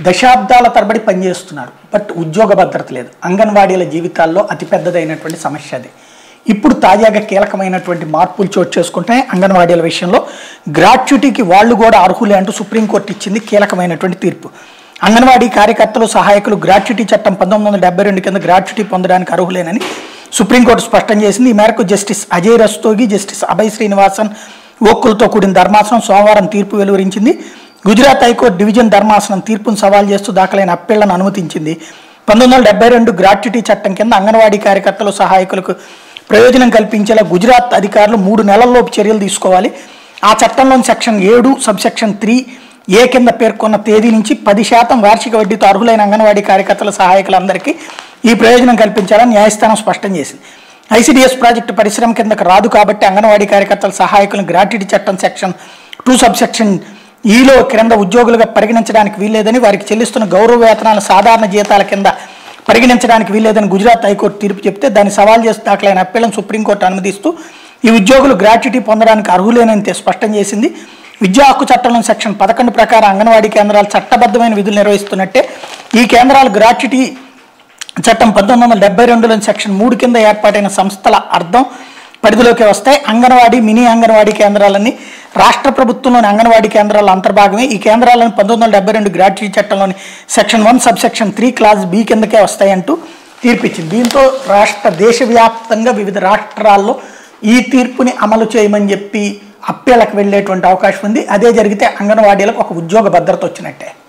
దశాబ్దాల తరబడి పనిచేస్తున్నారు బట్ ఉద్యోగ భద్రత లేదు అంగన్వాడీల జీవితాల్లో అతిపెద్దదైనటువంటి సమస్య అది ఇప్పుడు తాజాగా కీలకమైనటువంటి మార్పులు చోటు చేసుకుంటే అంగన్వాడీల విషయంలో గ్రాట్యుటీకి వాళ్ళు కూడా అర్హులే అంటూ సుప్రీంకోర్టు ఇచ్చింది కీలకమైనటువంటి తీర్పు అంగన్వాడీ కార్యకర్తలు సహాయకులు గ్రాట్యుటీ చట్టం పంతొమ్మిది వందల డెబ్బై రెండు కింద గ్రాట్యుటీ పొందడానికి అర్హులేనని సుప్రీంకోర్టు స్పష్టం చేసింది ఈ మేరకు జస్టిస్ అజయ్ రస్తోగి జస్టిస్ అభయ్ శ్రీనివాసన్ ఓక్కులతో కూడిన ధర్మాసనం సోమవారం తీర్పు వెలువరించింది గుజరాత్ హైకోర్టు డివిజన్ ధర్మాసనం తీర్పును సవాల్ చేస్తూ దాఖలైన అప్పీళ్లను అనుమతించింది పంతొమ్మిది వందల డెబ్బై రెండు గ్రాట్యుటీ చట్టం కింద అంగన్వాడీ కార్యకర్తలు సహాయకులకు ప్రయోజనం కల్పించేలా గుజరాత్ అధికారులు మూడు నెలల్లోపు చర్యలు తీసుకోవాలి ఆ చట్టంలోని సెక్షన్ ఏడు సబ్ సెక్షన్ త్రీ ఏ కింద పేర్కొన్న తేదీ నుంచి పది శాతం వార్షిక వడ్డీతో అర్హులైన అంగన్వాడీ కార్యకర్తల సహాయకులందరికీ ఈ ప్రయోజనం కల్పించాలని న్యాయస్థానం స్పష్టం చేసింది ఐసిడిఎస్ ప్రాజెక్టు పరిశ్రమ కిందకు రాదు కాబట్టి అంగన్వాడీ కార్యకర్తల సహాయకులను గ్రాట్యుటీ చట్టం సెక్షన్ టూ సబ్ సెక్షన్ ఈలో క్రింద ఉద్యోగులుగా పరిగణించడానికి వీల్లేదని వారికి చెల్లిస్తున్న గౌరవ వేతనాల సాధారణ జీతాల కింద పరిగణించడానికి వీల్లేదని గుజరాత్ హైకోర్టు తీర్పు చెప్తే దాన్ని సవాల్ చేసి దాఖలైన అప్పీలను సుప్రీంకోర్టు అనుమతిస్తూ ఈ ఉద్యోగులు గ్రాట్యుటీ పొందడానికి అర్హులేనని తె- స్పష్టం చేసింది విద్యా హక్కు చట్టంలోని సెక్షన్ పదకొండు ప్రకారం అంగన్వాడీ కేంద్రాలు చట్టబద్ధమైన విధులు నిర్వహిస్తున్నట్టే ఈ కేంద్రాలు గ్రాట్యుటీ చట్టం పంతొమ్మిది వందల డెబ్బై రెండులోని సెక్షన్ మూడు కింద ఏర్పాటైన సంస్థల అర్థం పరిధిలోకి వస్తాయి అంగన్వాడీ మినీ అంగన్వాడీ కేంద్రాలన్నీ రాష్ట్ర ప్రభుత్వంలోని అంగన్వాడీ కేంద్రాల అంతర్భాగమే ఈ కేంద్రాలను పంతొమ్మిది వందల డెబ్బై రెండు గ్రాట్యుటీ చట్టంలోని section one sub section three class B కిందకే వస్తాయంటూ తీర్పిచ్చింది దీంతో రాష్ట్ర దేశవ్యాప్తంగా వివిధ రాష్ట్రాల్లో ఈ తీర్పుని అమలు చేయమని చెప్పి అప్పీళ్ళకి వెళ్ళేటువంటి అవకాశం ఉంది అదే జరిగితే అంగన్వాడీలకు ఒక ఉద్యోగ భద్రత వచ్చినట్టే